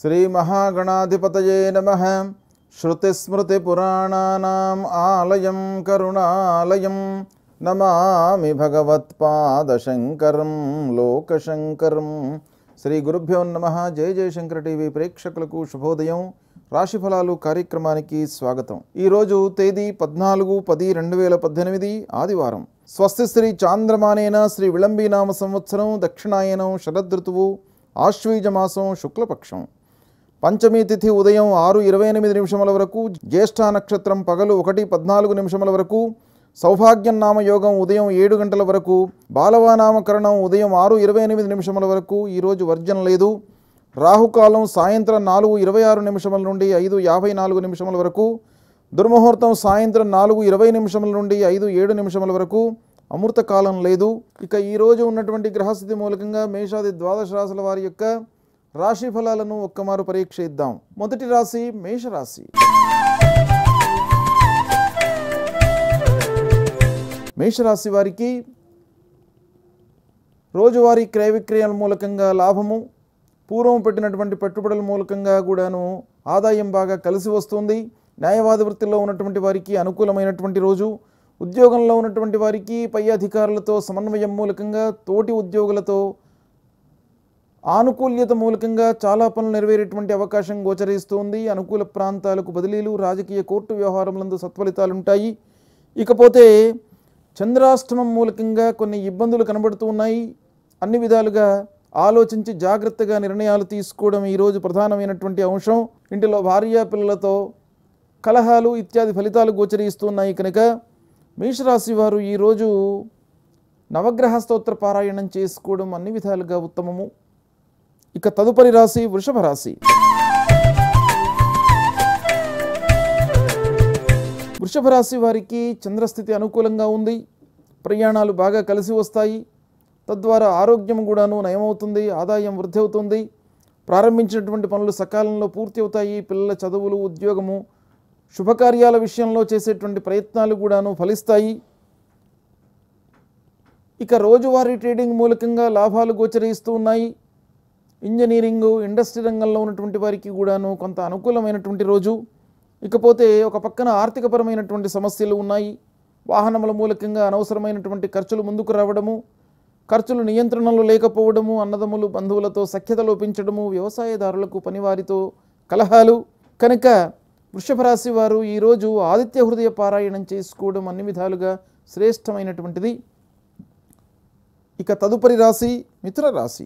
శ్రీమహాగణాధిపతయే నమ శృతిస్మృతిపురాణానాం ఆలయం కరుణాలయం నమామి భగవత్పాదశంకరం లోకశంకరం శ్రీ గురుభ్యో నమ జయ జయశంకర టీవీ ప్రేక్షకులకు శుభోదయం రాశిఫలాలు కార్యక్రమానికి స్వాగతం ఈరోజు తేదీ పద్నాలుగు పది రెండు వేల పద్దెనిమిది ఆదివారం స్వస్తి శ్రీ చాంద్రమానేన శ్రీ విళంబీనామ సంవత్సరం దక్షిణాయనం శరదృతువు ఆశ్వీజ మాసం శుక్లపక్షం పంచమి తిథి ఉదయం ఆరు ఇరవై ఎనిమిది నిమిషముల వరకు జ్యేష్ఠ నక్షత్రం పగలు ఒకటి పద్నాలుగు నిమిషముల వరకు సౌభాగ్యం నామ యోగం ఉదయం ఏడు గంటల వరకు బాలవానామకరణం ఉదయం ఆరు ఇరవై ఎనిమిది నిమిషముల వరకు ఈరోజు వర్జన లేదు రాహుకాలం సాయంత్రం నాలుగు ఇరవై ఆరు నిమిషముల నుండి ఐదు యాభై నాలుగు నిమిషముల వరకు దుర్ముహూర్తం సాయంత్రం నాలుగు ఇరవై నిమిషముల నుండి ఐదు ఏడు నిమిషముల వరకు అమృత కాలం లేదు ఇక ఈరోజు ఉన్నటువంటి గ్రహస్థితి మూలకంగా మేషాది ద్వాదశ రాశుల వారి యొక్క రాశి ఫలాలను ఒక్కమారు పరీక్ష ఇద్దాం మొదటి రాశి మేషరాశి మేషరాశి వారికి రోజువారీ క్రయ విక్రయాల మూలకంగా లాభము పూర్వం పెట్టినటువంటి పెట్టుబడుల మూలకంగా కూడాను ఆదాయం బాగా కలిసి వస్తుంది న్యాయవాద వృత్తిలో ఉన్నటువంటి వారికి అనుకూలమైనటువంటి రోజు ఉద్యోగంలో ఉన్నటువంటి వారికి పై అధికారులతో సమన్వయం మూలకంగా తోటి ఉద్యోగులతో ఆనుకూల్యత మూలకంగా చాలా పనులు నెరవేరేటువంటి అవకాశం గోచరిస్తుంది అనుకూల ప్రాంతాలకు బదిలీలు రాజకీయ కోర్టు వ్యవహారములందు సత్ఫలితాలుంటాయి ఇకపోతే చంద్రాష్టమం మూలకంగా కొన్ని ఇబ్బందులు కనబడుతూ ఉన్నాయి అన్ని విధాలుగా ఆలోచించి జాగ్రత్తగా నిర్ణయాలు తీసుకోవడం ఈరోజు ప్రధానమైనటువంటి అంశం ఇంటిలో భార్య పిల్లలతో కలహాలు ఇత్యాది ఫలితాలు గోచరిస్తున్నాయి కనుక మేషరాశి వారు ఈరోజు నవగ్రహ స్తోత్ర పారాయణం చేసుకోవడం అన్ని విధాలుగా ఉత్తమము ఇక తదుపరి రాశి వృషభ రాశి వృషభ రాశి వారికి చంద్రస్థితి అనుకూలంగా ఉంది ప్రయాణాలు బాగా కలిసి వస్తాయి తద్వారా ఆరోగ్యం కూడాను నయమవుతుంది ఆదాయం వృద్ధి అవుతుంది ప్రారంభించినటువంటి పనులు సకాలంలో పూర్తి అవుతాయి పిల్లల చదువులు ఉద్యోగము శుభకార్యాల విషయంలో చేసేటువంటి ప్రయత్నాలు కూడాను ఫలిస్తాయి ఇక రోజువారీ ట్రేడింగ్ మూలకంగా లాభాలు గోచరిస్తూ ఉన్నాయి ఇంజనీరింగ్ ఇండస్ట్రీ రంగంలో ఉన్నటువంటి వారికి కూడాను కొంత అనుకూలమైనటువంటి రోజు ఇకపోతే ఒక పక్కన ఆర్థికపరమైనటువంటి సమస్యలు ఉన్నాయి వాహనముల మూలకంగా అనవసరమైనటువంటి ఖర్చులు ముందుకు రావడము ఖర్చులు నియంత్రణలో లేకపోవడము అన్నదమ్ములు బంధువులతో సఖ్యత లోపించడము వ్యవసాయదారులకు పనివారితో కలహాలు కనుక వృషభ రాశి వారు ఈరోజు ఆదిత్య హృదయ పారాయణం చేసుకోవడం అన్ని విధాలుగా శ్రేష్టమైనటువంటిది ఇక తదుపరి రాశి మిథున రాశి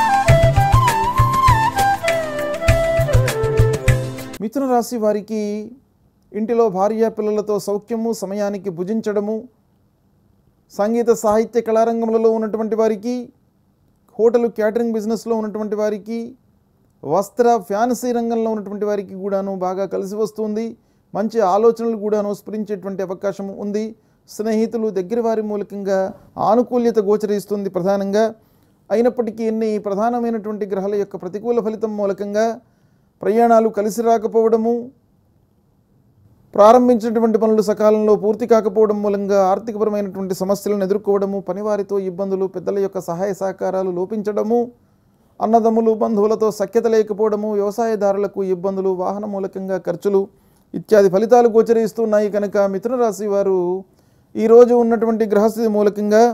మిథున రాశి వారికి ఇంటిలో భార్య పిల్లలతో సౌఖ్యము సమయానికి భుజించడము సంగీత సాహిత్య కళారంగంలో ఉన్నటువంటి వారికి హోటల్ క్యాటరింగ్ బిజినెస్లో ఉన్నటువంటి వారికి వస్త్ర ఫ్యాన్సీ రంగంలో ఉన్నటువంటి వారికి కూడాను బాగా కలిసి వస్తుంది మంచి ఆలోచనలు కూడాను స్ఫురించేటువంటి అవకాశం ఉంది స్నేహితులు దగ్గర వారి మూలకంగా ఆనుకూల్యత గోచరిస్తుంది ప్రధానంగా అయినప్పటికీ ఎన్ని ప్రధానమైనటువంటి గ్రహాల యొక్క ప్రతికూల ఫలితం మూలకంగా ప్రయాణాలు కలిసి రాకపోవడము ప్రారంభించినటువంటి పనులు సకాలంలో పూర్తి కాకపోవడం మూలంగా ఆర్థికపరమైనటువంటి సమస్యలను ఎదుర్కోవడము పనివారితో ఇబ్బందులు పెద్దల యొక్క సహాయ సహకారాలు లోపించడము అన్నదమ్ములు బంధువులతో సఖ్యత లేకపోవడము వ్యవసాయదారులకు ఇబ్బందులు వాహన మూలకంగా ఖర్చులు ఇత్యాది ఫలితాలు గోచరిస్తున్నాయి కనుక మిథున రాశి వారు ఈరోజు ఉన్నటువంటి గ్రహస్థితి మూలకంగా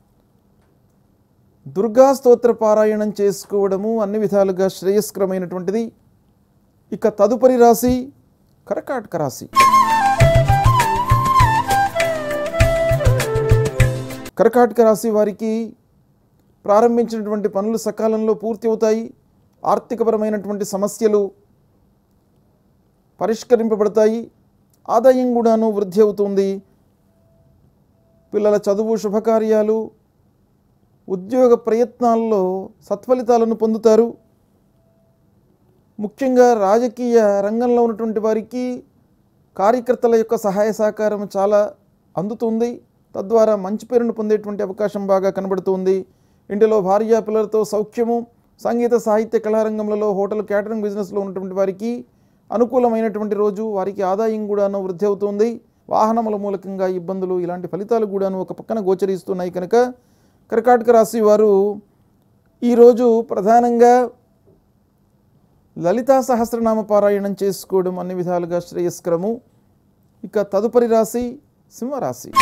దుర్గా స్తోత్ర పారాయణం చేసుకోవడము అన్ని విధాలుగా శ్రేయస్కరమైనటువంటిది ఇక తదుపరి రాశి కర్కాటక రాశి కర్కాటక రాశి వారికి ప్రారంభించినటువంటి పనులు సకాలంలో పూర్తి అవుతాయి ఆర్థికపరమైనటువంటి సమస్యలు పరిష్కరింపబడతాయి ఆదాయం కూడాను వృద్ధి అవుతుంది పిల్లల చదువు శుభకార్యాలు ఉద్యోగ ప్రయత్నాల్లో సత్ఫలితాలను పొందుతారు ముఖ్యంగా రాజకీయ రంగంలో ఉన్నటువంటి వారికి కార్యకర్తల యొక్క సహాయ సహకారం చాలా అందుతుంది తద్వారా మంచి పేరును పొందేటువంటి అవకాశం బాగా కనబడుతుంది ఇంటిలో భార్య పిల్లలతో సౌఖ్యము సంగీత సాహిత్య కళారంగంలో హోటల్ క్యాటరింగ్ బిజినెస్లో ఉన్నటువంటి వారికి అనుకూలమైనటువంటి రోజు వారికి ఆదాయం కూడాను వృద్ధి అవుతుంది వాహనముల మూలకంగా ఇబ్బందులు ఇలాంటి ఫలితాలు కూడాను ఒక పక్కన గోచరిస్తున్నాయి కనుక కర్కాటక రాశి వారు ఈరోజు ప్రధానంగా శ్రీ మహాగణాధిపతయే నమ శ్రీ విళంబీనామ సంవత్సరం దక్షిణాయనం శరదృతువు ఆశ్వీజ మాసం శుక్లపక్షం పంచమి తిథి ఉదయం ఆరు ఇరవై ఎనిమిది నిమిషముల వరకు జ్యేష్ఠ నక్షత్రం పగలు ఒకటి పద్నాలుగు నిమిషముల వరకు సౌభాగ్యం నామ యోగం ఉదయం ఏడు గంటల వరకు బాలవానామకరణం ఉదయం ఆరు ఇరవై ఎనిమిది నిమిషముల నుండి ఐదు యాభై నాలుగు నిమిషముల వరకు లలితా సహస్రనామ పారాయణం చేసుకోవడం అన్ని విధాలుగా శ్రేయస్కరము ఇక తదుపరి రాశి సింహరాశి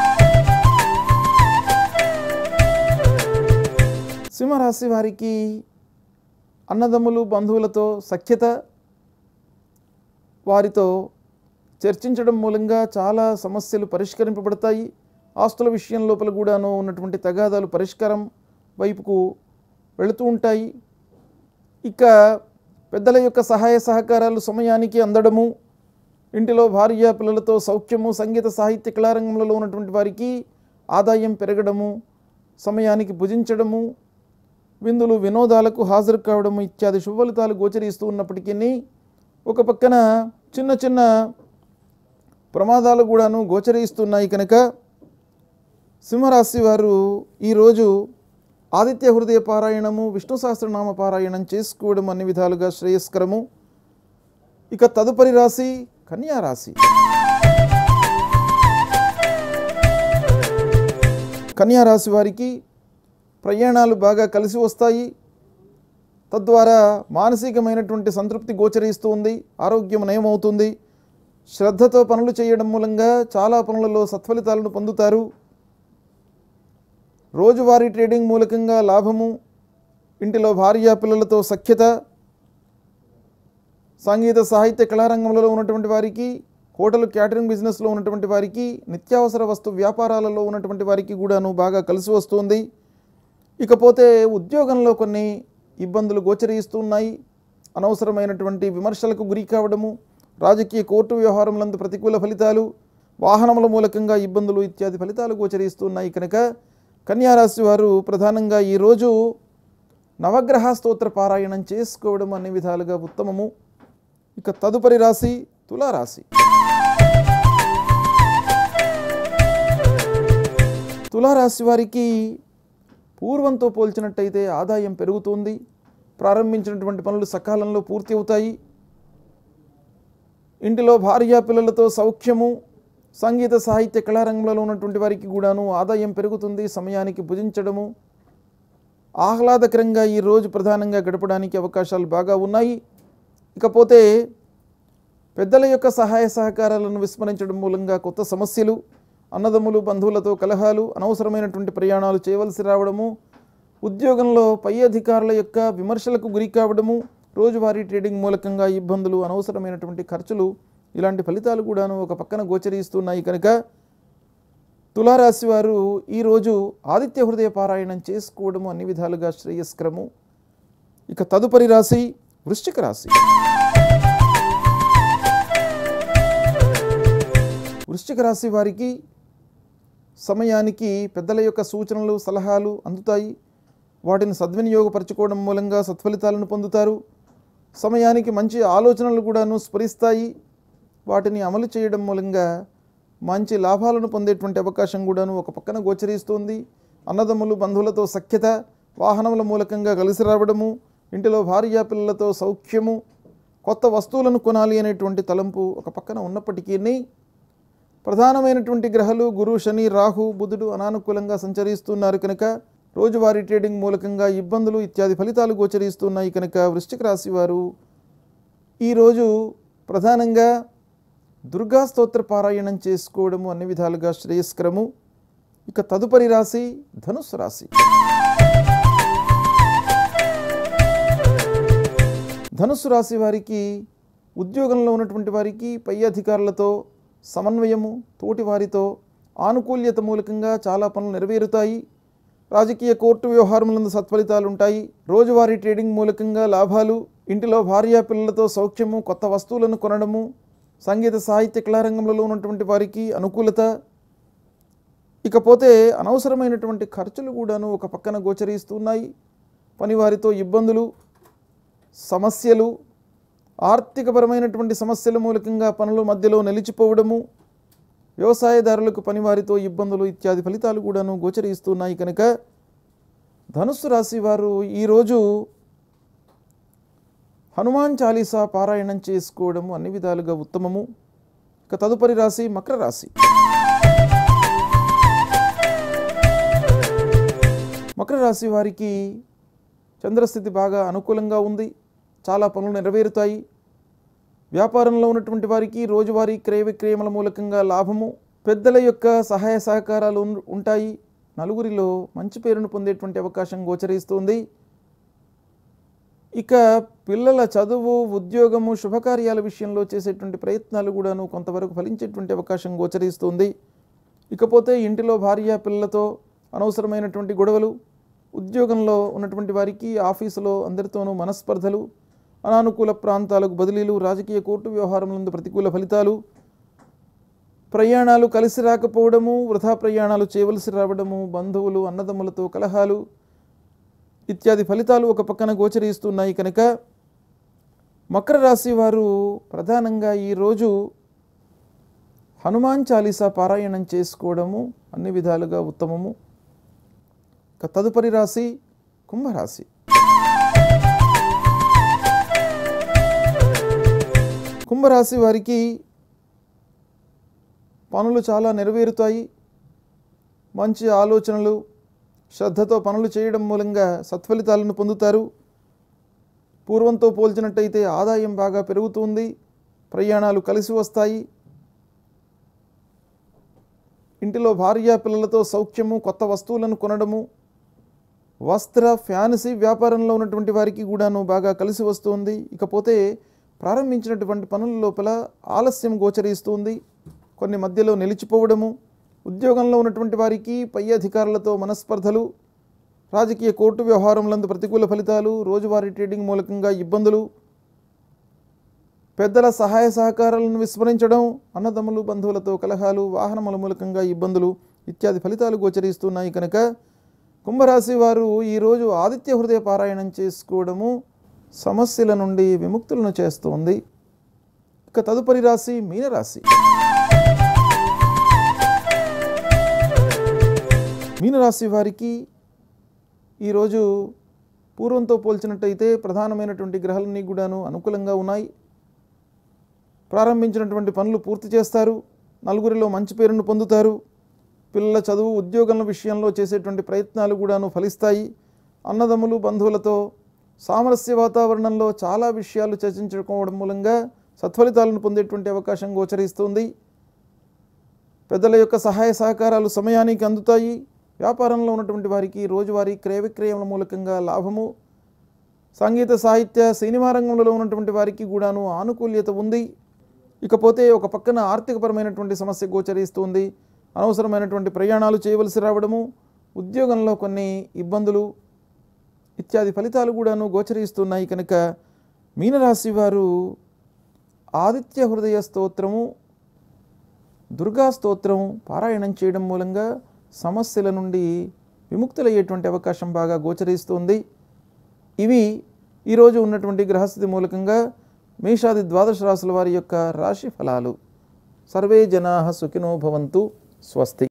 సింహరాశి వారికి అన్నదమ్ములు బంధువులతో సఖ్యత వారితో చర్చించడం మూలంగా చాలా సమస్యలు పరిష్కరింపబడతాయి ఆస్తుల విషయం లోపల కూడాను ఉన్నటువంటి తగాదాలు పరిష్కారం వైపుకు వెళుతూ ఉంటాయి ఇక పెద్దల యొక్క సహాయ సహకారాలు సమయానికి అందడము ఇంటిలో భార్య పిల్లలతో సౌఖ్యము సంగీత సాహిత్య కళారంగంలో ఉన్నటువంటి వారికి ఆదాయం పెరగడము సమయానికి భుజించడము విందులు వినోదాలకు హాజరు కావడము ఇత్యాది శుభ ఫలితాలు గోచరిస్తూ ఉన్నప్పటికీ ఒక పక్కన చిన్న చిన్న ప్రమాదాలు కూడాను గోచరిస్తున్నాయి కనుక సింహరాశి వారు ఈరోజు ఆదిత్య హృదయ పారాయణము విష్ణు సహస్రనామ పారాయణం చేసుకోవడం అన్ని విధాలుగా శ్రేయస్కరము ఇక తదుపరి రాశి కన్యా రాశి కన్యా రాశి వారికి ప్రయాణాలు బాగా కలిసి వస్తాయి తద్వారా మానసికమైనటువంటి సంతృప్తి గోచరిస్తూ ఉంది ఆరోగ్యం నయమవుతుంది శ్రద్ధతో పనులు చేయడం మూలంగా చాలా పనులలో సత్ఫలితాలను పొందుతారు రోజువారీ ట్రేడింగ్ మూలకంగా లాభము ఇంటిలో భార్య పిల్లలతో సఖ్యత సంగీత సాహిత్య కళారంగంలో ఉన్నటువంటి వారికి హోటల్ క్యాటరింగ్ బిజినెస్లో ఉన్నటువంటి వారికి నిత్యావసర వస్తు వ్యాపారాలలో ఉన్నటువంటి వారికి కూడాను బాగా కలిసి వస్తుంది ఇకపోతే ఉద్యోగంలో కొన్ని ఇబ్బందులు గోచరిస్తున్నాయి అనవసరమైనటువంటి విమర్శలకు గురి కావడము రాజకీయ కోర్టు వ్యవహారములందు ప్రతికూల ఫలితాలు వాహనముల మూలకంగా ఇబ్బందులు ఇత్యాది ఫలితాలు గోచరిస్తున్నాయి కనుక కన్యారాశి వారు ప్రధానంగా ఈరోజు నవగ్రహ స్తోత్ర పారాయణం చేసుకోవడం అన్ని విధాలుగా ఉత్తమము ఇక తదుపరి రాశి తులారాశి తులారాశి వారికి పూర్వంతో పోల్చినట్టయితే ఆదాయం పెరుగుతుంది ప్రారంభించినటువంటి పనులు సకాలంలో పూర్తి అవుతాయి ఇంటిలో భార్య పిల్లలతో సౌఖ్యము సంగీత సాహిత్య కళారంగంలో ఉన్నటువంటి వారికి కూడాను ఆదాయం పెరుగుతుంది సమయానికి భుజించడము ఆహ్లాదకరంగా ఈ రోజు ప్రధానంగా గడపడానికి అవకాశాలు బాగా ఉన్నాయి ఇకపోతే పెద్దల యొక్క సహాయ సహకారాలను విస్మరించడం మూలంగా కొత్త సమస్యలు అన్నదమ్ములు బంధువులతో కలహాలు అనవసరమైనటువంటి ప్రయాణాలు చేయవలసి రావడము ఉద్యోగంలో పై అధికారుల యొక్క విమర్శలకు గురి కావడము రోజువారీ ట్రేడింగ్ మూలకంగా ఇబ్బందులు అనవసరమైనటువంటి ఖర్చులు ఇలాంటి ఫలితాలు కూడాను ఒక పక్కన గోచరిస్తున్నాయి కనుక తులారాశి వారు ఈరోజు ఆదిత్య హృదయ పారాయణం చేసుకోవడము అన్ని విధాలుగా శ్రేయస్కరము ఇక తదుపరి రాశి వృశ్చిక రాశి వృశ్చిక రాశి వారికి సమయానికి పెద్దల యొక్క సూచనలు సలహాలు అందుతాయి వాటిని సద్వినియోగపరచుకోవడం మూలంగా సత్ఫలితాలను పొందుతారు సమయానికి మంచి ఆలోచనలు కూడాను స్ఫురిస్తాయి వాటిని అమలు చేయడం మూలంగా మంచి లాభాలను పొందేటువంటి అవకాశం కూడాను ఒక పక్కన గోచరిస్తుంది అన్నదమ్ములు బంధువులతో సఖ్యత వాహనముల మూలకంగా కలిసి రావడము ఇంటిలో భార్య పిల్లలతో సౌఖ్యము కొత్త వస్తువులను కొనాలి అనేటువంటి తలంపు ఒక పక్కన ఉన్నప్పటికీ ప్రధానమైనటువంటి గ్రహాలు గురు శని రాహు బుధుడు అనానుకూలంగా సంచరిస్తున్నారు కనుక రోజువారీ ట్రేడింగ్ మూలకంగా ఇబ్బందులు ఇత్యాది ఫలితాలు గోచరిస్తున్నాయి కనుక వృశ్చిక రాశి వారు ఈరోజు ప్రధానంగా దుర్గా స్తోత్ర పారాయణం చేసుకోవడము అన్ని విధాలుగా శ్రేయస్కరము ఇక తదుపరి రాశి ధనుస్సు రాశి ధనుస్సు రాశి వారికి ఉద్యోగంలో ఉన్నటువంటి వారికి పై అధికారులతో సమన్వయము తోటి వారితో ఆనుకూల్యత మూలకంగా చాలా పనులు నెరవేరుతాయి రాజకీయ కోర్టు వ్యవహారములందు సత్ఫలితాలు ఉంటాయి రోజువారీ ట్రేడింగ్ మూలకంగా లాభాలు ఇంటిలో భార్య పిల్లలతో సౌఖ్యము కొత్త వస్తువులను కొనడము సంగీత సాహిత్య కళారంగంలో ఉన్నటువంటి వారికి అనుకూలత ఇకపోతే అనవసరమైనటువంటి ఖర్చులు కూడాను ఒక పక్కన గోచరిస్తున్నాయి పనివారితో ఇబ్బందులు సమస్యలు ఆర్థికపరమైనటువంటి సమస్యల మూలకంగా పనులు మధ్యలో నిలిచిపోవడము వ్యవసాయదారులకు పనివారితో ఇబ్బందులు ఇత్యాది ఫలితాలు కూడాను గోచరిస్తున్నాయి కనుక ధనుస్సు రాశి వారు ఈరోజు హనుమాన్ చాలీసా పారాయణం చేసుకోవడము అన్ని విధాలుగా ఉత్తమము ఇక తదుపరి రాశి మకర రాశి మకర రాశి వారికి చంద్రస్థితి బాగా అనుకూలంగా ఉంది చాలా పనులు నెరవేరుతాయి వ్యాపారంలో ఉన్నటువంటి వారికి రోజువారీ క్రయ విక్రయముల మూలకంగా లాభము పెద్దల యొక్క సహాయ సహకారాలు ఉన్- ఉంటాయి నలుగురిలో మంచి పేరును పొందేటువంటి అవకాశం గోచరిస్తుంది ఇక పిల్లల చదువు ఉద్యోగము శుభకార్యాల విషయంలో చేసేటువంటి ప్రయత్నాలు కూడాను కొంతవరకు ఫలించేటువంటి అవకాశం గోచరిస్తుంది ఇకపోతే ఇంటిలో భార్య పిల్లలతో అనవసరమైనటువంటి గొడవలు ఉద్యోగంలో ఉన్నటువంటి వారికి ఆఫీసులో అందరితోనూ మనస్పర్ధలు అనానుకూల ప్రాంతాలకు బదిలీలు రాజకీయ కోర్టు వ్యవహారములందు ప్రతికూల ఫలితాలు ప్రయాణాలు కలిసి రాకపోవడము వృధా ప్రయాణాలు చేయవలసి రావడము బంధువులు అన్నదమ్ములతో కలహాలు ఇత్యాది ఫలితాలు ఒక పక్కన గోచరిస్తున్నాయి కనుక మకర రాశి వారు ప్రధానంగా ఈరోజు హనుమాన్ చాలీసా పారాయణం చేసుకోవడము అన్ని విధాలుగా ఉత్తమము ఇక తదుపరి రాశి కుంభరాశి కుంభరాశి వారికి పనులు చాలా నెరవేరుతాయి మంచి ఆలోచనలు శ్రద్ధతో పనులు చేయడం మూలంగా సత్ఫలితాలను పొందుతారు పూర్వంతో పోల్చినట్టయితే ఆదాయం బాగా పెరుగుతుంది ప్రయాణాలు కలిసి వస్తాయి ఇంటిలో భార్య పిల్లలతో సౌఖ్యము కొత్త వస్తువులను కొనడము వస్త్ర ఫ్యాన్సీ వ్యాపారంలో ఉన్నటువంటి వారికి కూడాను బాగా కలిసి వస్తుంది ఇకపోతే ప్రారంభించినటువంటి పనుల లోపల ఆలస్యం గోచరిస్తుంది కొన్ని మధ్యలో నిలిచిపోవడము ఉద్యోగంలో ఉన్నటువంటి వారికి పై అధికారులతో మనస్పర్ధలు రాజకీయ కోర్టు వ్యవహారములందు ప్రతికూల ఫలితాలు రోజువారీ ట్రేడింగ్ మూలకంగా ఇబ్బందులు పెద్దల సహాయ సహకారాలను విస్మరించడం అన్నదమ్ములు బంధువులతో కలహాలు వాహనముల మూలకంగా ఇబ్బందులు ఇత్యాది ఫలితాలు గోచరిస్తున్నాయి కనుక కుంభరాశి వారు ఈరోజు ఆదిత్య హృదయ పారాయణం చేసుకోవడము సమస్యల నుండి విముక్తులను చేస్తుంది ఇక తదుపరి రాశి మీనరాశి మీనరాశి వారికి ఈరోజు పూర్వంతో పోల్చినట్టయితే ప్రధానమైనటువంటి గ్రహాలన్నీ కూడాను అనుకూలంగా ఉన్నాయి ప్రారంభించినటువంటి పనులు పూర్తి చేస్తారు నలుగురిలో మంచి పేరును పొందుతారు పిల్లల చదువు ఉద్యోగాల విషయంలో చేసేటువంటి ప్రయత్నాలు కూడాను ఫలిస్తాయి అన్నదమ్ములు బంధువులతో సామరస్య వాతావరణంలో చాలా విషయాలు చర్చించుకోవడం మూలంగా సత్ఫలితాలను పొందేటువంటి అవకాశం గోచరిస్తుంది పెద్దల యొక్క సహాయ సహకారాలు సమయానికి అందుతాయి వ్యాపారంలో ఉన్నటువంటి వారికి రోజువారీ క్రయ విక్రయముల మూలకంగా లాభము సంగీత సాహిత్య సినిమా రంగంలో ఉన్నటువంటి వారికి కూడాను ఆనుకూల్యత ఉంది ఇకపోతే ఒక పక్కన ఆర్థికపరమైనటువంటి సమస్య గోచరిస్తుంది అనవసరమైనటువంటి ప్రయాణాలు చేయవలసి రావడము ఉద్యోగంలో కొన్ని ఇబ్బందులు ఇత్యాది ఫలితాలు కూడాను గోచరిస్తున్నాయి కనుక మీనరాశి వారు ఆదిత్య హృదయ స్తోత్రము దుర్గా స్తోత్రం పారాయణం చేయడం మూలంగా సమస్యల నుండి విముక్తులయ్యేటువంటి అవకాశం బాగా గోచరిస్తుంది ఇవి ఈరోజు ఉన్నటువంటి గ్రహస్థితి మూలకంగా మేషాది ద్వాదశ రాశుల వారి యొక్క రాశి ఫలాలు సర్వే జనా సుఖినో భవంతు స్వస్తి